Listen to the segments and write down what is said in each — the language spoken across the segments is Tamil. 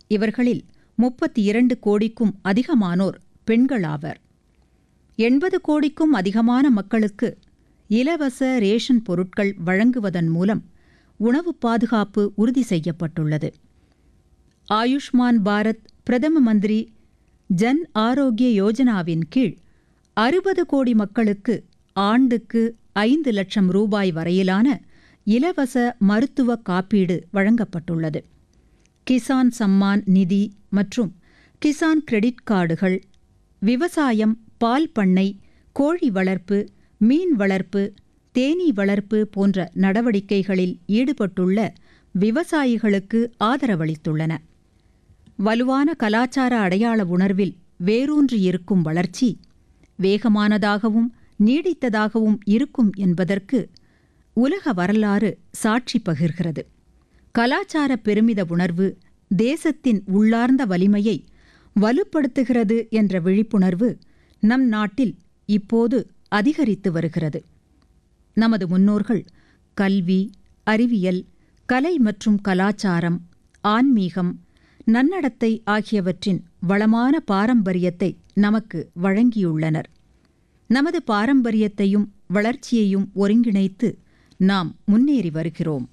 இவர்களில் முப்பத்தி இரண்டு கோடிக்கும் அதிகமானோர் பெண்களாவர் எண்பது கோடிக்கும் அதிகமான மக்களுக்கு இலவச ரேஷன் பொருட்கள் வழங்குவதன் மூலம் உணவு பாதுகாப்பு உறுதி செய்யப்பட்டுள்ளது ஆயுஷ்மான் பாரத் பிரதம மந்திரி ஜன் ஆரோக்கிய யோஜனாவின் கீழ் அறுபது கோடி மக்களுக்கு ஆண்டுக்கு ஐந்து லட்சம் ரூபாய் வரையிலான இலவச மருத்துவ காப்பீடு வழங்கப்பட்டுள்ளது கிசான் சம்மான் நிதி மற்றும் கிசான் கிரெடிட் கார்டுகள் விவசாயம் பால் பண்ணை கோழி வளர்ப்பு மீன் வளர்ப்பு தேனீ வளர்ப்பு போன்ற நடவடிக்கைகளில் ஈடுபட்டுள்ள விவசாயிகளுக்கு ஆதரவளித்துள்ளன வலுவான கலாச்சார அடையாள உணர்வில் வேரூன்றியிருக்கும் வளர்ச்சி வேகமானதாகவும் நீடித்ததாகவும் இருக்கும் என்பதற்கு உலக வரலாறு சாட்சி பகிர்கிறது கலாச்சார பெருமித உணர்வு தேசத்தின் உள்ளார்ந்த வலிமையை வலுப்படுத்துகிறது என்ற விழிப்புணர்வு நம் நாட்டில் இப்போது அதிகரித்து வருகிறது நமது முன்னோர்கள் கல்வி அறிவியல் கலை மற்றும் கலாச்சாரம் ஆன்மீகம் நன்னடத்தை ஆகியவற்றின் வளமான பாரம்பரியத்தை நமக்கு வழங்கியுள்ளனர் நமது பாரம்பரியத்தையும் வளர்ச்சியையும் ஒருங்கிணைத்து நாம் முன்னேறி வருகிறோம்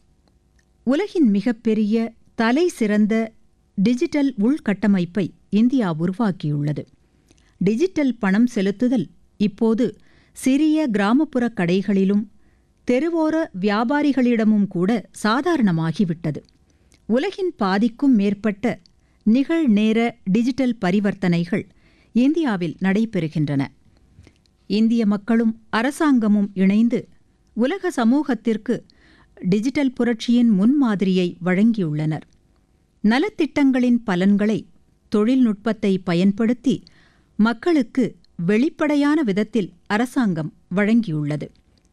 உலகின் மிகப்பெரிய தலை சிறந்த டிஜிட்டல் உள்கட்டமைப்பை இந்தியா உருவாக்கியுள்ளது டிஜிட்டல் பணம் செலுத்துதல் இப்போது சிறிய கிராமப்புற கடைகளிலும் தெருவோர வியாபாரிகளிடமும் கூட சாதாரணமாகிவிட்டது உலகின் பாதிக்கும் மேற்பட்ட நிகழ்நேர டிஜிட்டல் பரிவர்த்தனைகள் இந்தியாவில் நடைபெறுகின்றன இந்திய மக்களும் அரசாங்கமும் இணைந்து உலக சமூகத்திற்கு டிஜிட்டல் புரட்சியின் முன்மாதிரியை வழங்கியுள்ளனர் நலத்திட்டங்களின் பலன்களை தொழில்நுட்பத்தை பயன்படுத்தி மக்களுக்கு வெளிப்படையான விதத்தில் அரசாங்கம் வழங்கியுள்ளது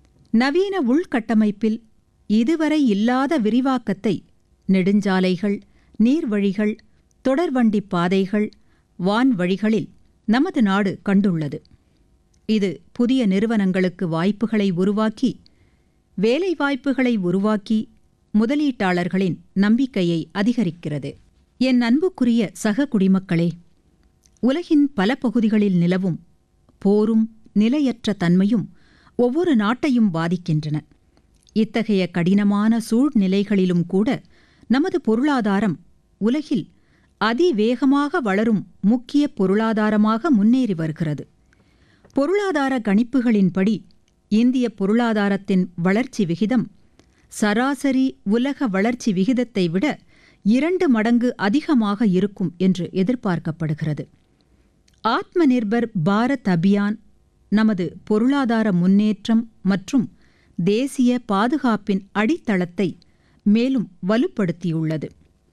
நவீன உள்கட்டமைப்பில் இதுவரை இல்லாத விரிவாக்கத்தை நெடுஞ்சாலைகள் நீர்வழிகள் தொடர்வண்டி பாதைகள் வான்வழிகளில் நமது நாடு கண்டுள்ளது இது புதிய நிறுவனங்களுக்கு வாய்ப்புகளை உருவாக்கி வேலைவாய்ப்புகளை உருவாக்கி முதலீட்டாளர்களின் நம்பிக்கையை அதிகரிக்கிறது என் அன்புக்குரிய சக குடிமக்களே உலகின் பல பகுதிகளில் நிலவும் போரும் நிலையற்ற தன்மையும் ஒவ்வொரு நாட்டையும் பாதிக்கின்றன இத்தகைய கடினமான சூழ்நிலைகளிலும் கூட நமது பொருளாதாரம் உலகில் அதிவேகமாக வளரும் முக்கிய பொருளாதாரமாக முன்னேறி வருகிறது பொருளாதார கணிப்புகளின்படி இந்திய பொருளாதாரத்தின் வளர்ச்சி விகிதம் சராசரி உலக வளர்ச்சி விகிதத்தை விட இரண்டு மடங்கு அதிகமாக இருக்கும் என்று எதிர்பார்க்கப்படுகிறது ஆத்ம நிர்பர் பாரத் அபியான் நமது பொருளாதார முன்னேற்றம் மற்றும் தேசிய பாதுகாப்பின் அடித்தளத்தை மேலும் வலுப்படுத்தியுள்ளது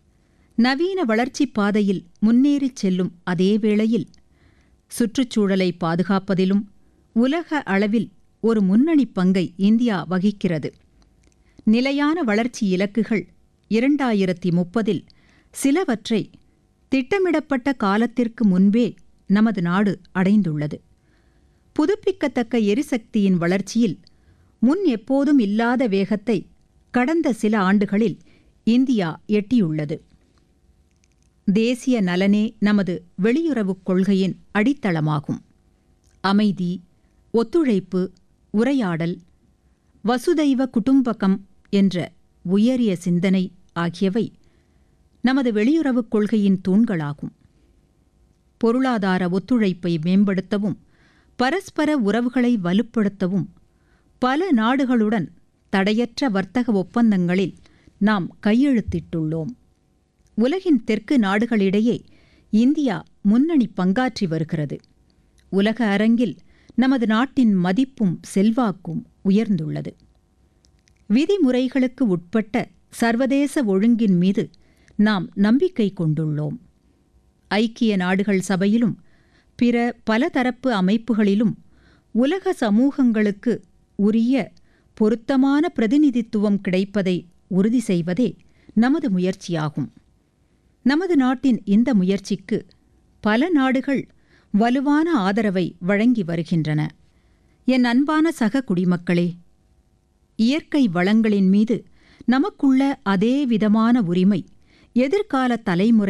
நவீன வளர்ச்சிப் பாதையில் முன்னேறிச் செல்லும் அதே வேளையில் சுற்றுச்சூழலை பாதுகாப்பதிலும் உலக அளவில் ஒரு முன்னணி பங்கை இந்தியா வகிக்கிறது நிலையான வளர்ச்சி இலக்குகள் இரண்டாயிரத்தி முப்பதில் சிலவற்றை திட்டமிடப்பட்ட காலத்திற்கு முன்பே நமது நாடு அடைந்துள்ளது புதுப்பிக்கத்தக்க எரிசக்தியின் வளர்ச்சியில் முன் எப்போதும் இல்லாத வேகத்தை கடந்த சில ஆண்டுகளில் இந்தியா எட்டியுள்ளது தேசிய நலனே நமது வெளியுறவுக் கொள்கையின் அடித்தளமாகும் அமைதி ஒத்துழைப்பு உரையாடல் வசுதைவ குடும்பகம் என்ற உயரிய சிந்தனை ஆகியவை நமது வெளியுறவுக் கொள்கையின் தூண்களாகும் பொருளாதார ஒத்துழைப்பை மேம்படுத்தவும் பரஸ்பர உறவுகளை வலுப்படுத்தவும் பல நாடுகளுடன் தடையற்ற வர்த்தக ஒப்பந்தங்களில் நாம் கையெழுத்திட்டுள்ளோம் உலகின் தெற்கு நாடுகளிடையே இந்தியா முன்னணி பங்காற்றி வருகிறது உலக அரங்கில் நமது நாட்டின் மதிப்பும் செல்வாக்கும் உயர்ந்துள்ளது விதிமுறைகளுக்கு உட்பட்ட சர்வதேச ஒழுங்கின் மீது நாம் நம்பிக்கை கொண்டுள்ளோம் ஐக்கிய நாடுகள் சபையிலும் பிற பலதரப்பு அமைப்புகளிலும் உலக சமூகங்களுக்கு உரிய பொருத்தமான பிரதிநிதித்துவம் கிடைப்பதை உறுதி செய்வதே நமது முயற்சியாகும் நமது நாட்டின் இந்த முயற்சிக்கு பல நாடுகள் வலுவான ஆதரவை வழங்கி வருகின்றன என் அன்பான சக குடிமக்களே இயற்கை வளங்களின் மீது நமக்குள்ள அதே விதமான உரிமை எதிர்கால தலைமுறை